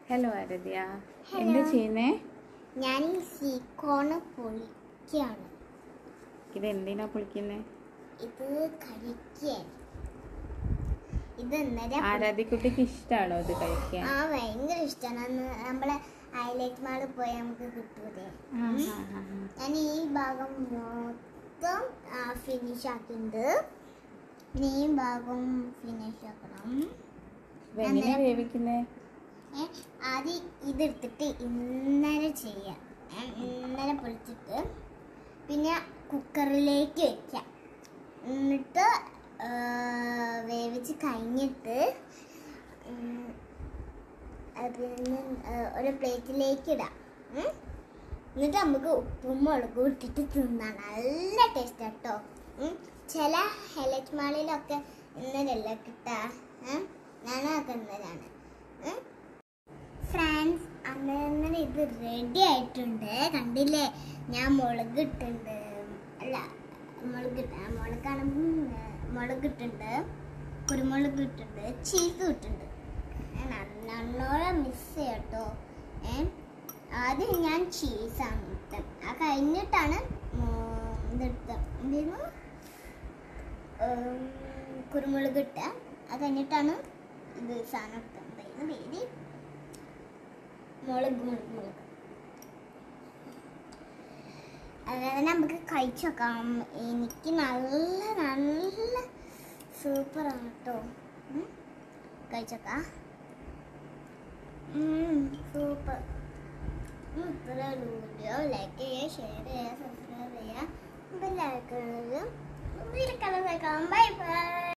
Hello ആരധ്യ Hello. എന്താ ചെയ്യുന്നേ ഞാൻ ഈ സീക്കോണ് പൊളിക്കുകയാണ് ഇത് എന്തിനാ പൊളിക്കുന്നേ ഇത് കഴിക്കാൻ ഇത് ഇന്നലെ ആരാധ്യക്കുട്ടിക്ക് ഇഷ്ടമാണോ ഇത് കഴിക്കാൻ ആ ഭയങ്കര ഇഷ്ടമാണ് നമ്മളെ ഹൈലൈറ്റ് മാളിൽ പോയാൽ നമുക്ക് കിട്ടൂലേ ആ, ആ, ആ, ആ. ഞാൻ ഈ ഭാഗം മൊത്തം ഫിനിഷ് ആക്കിയിട്ടുണ്ട് ഇനി ഈ ഭാഗം ഫിനിഷ് ആക്കണം ഇത് എങ്ങനെയാ വേവിക്കുന്നേ ഏ, ആദ്യം ഇതെടുത്തിട്ട് ഇന്നലെ ചെയ്യാം ഏ, ഇന്നലെ പൊളിച്ചിട്ട് പിന്നെ കുക്കറിലേക്ക് വെക്കാം എന്നിട്ട് ആ, വേവിച്ച് കഴിഞ്ഞിട്ട് ഉം, അതിന് ആ, ഒരു പ്ലേറ്റിലേക്ക് ഇടാം ഉം. എന്നിട്ട് നമുക്ക് ഉപ്പും മുളകും ഇട്ടിട്ട് തിന്നാം നല്ല ടേസ്റ്റ് കേട്ടോ ചില ഹെലറ്റ് മാളിലൊക്കെ ഇന്നലല്ല കിട്ടാ ഞാനൊക്കെ ഇന്നലാണ് ഉം. ഫ്രാൻസ് അന്നേരം ഇത് റെഡി ആയിട്ടുണ്ട് കണ്ടില്ലേ ഞാൻ മുളക് ഇട്ടുണ്ട് അല്ല മുളക് ഇട്ട മുളകാണ് മുളക് ഇട്ടുണ്ട് കുരുമുളക് ഇട്ടുണ്ട് ചീസ് ഇട്ടുണ്ട് നന്നോളം മിസ് ചെയ്യട്ടോ ഏ ആദ്യം ഞാൻ ചീസാണ് ഇട്ടത് ആ കഴിഞ്ഞിട്ടാണ് ഉം, ഇതെടുത്തത് എന്തായിരുന്നു ഉം, കുരുമുളക് ഇട്ട അത് കഴിഞ്ഞിട്ടാണ് ഇത് സാധനം ഇട്ടത് എന്തായിരുന്നു പേര് മുളക് മുളക് മുളക് അതായത് നമുക്ക് കഴിച്ചു നോക്കാം എനിക്ക് നല്ല നല്ല സൂപ്പറാണ് കേട്ടോ കഴിച്ചോക്കാം സൂപ്പർ ഇത്ര വീഡിയോ ലൈക്ക് ചെയ്യുക ഷെയർ ചെയ്യുക സബ്സ്ക്രൈബ് ചെയ്യുക ബെല്ലൈക്കൺ ബൈ ബൈ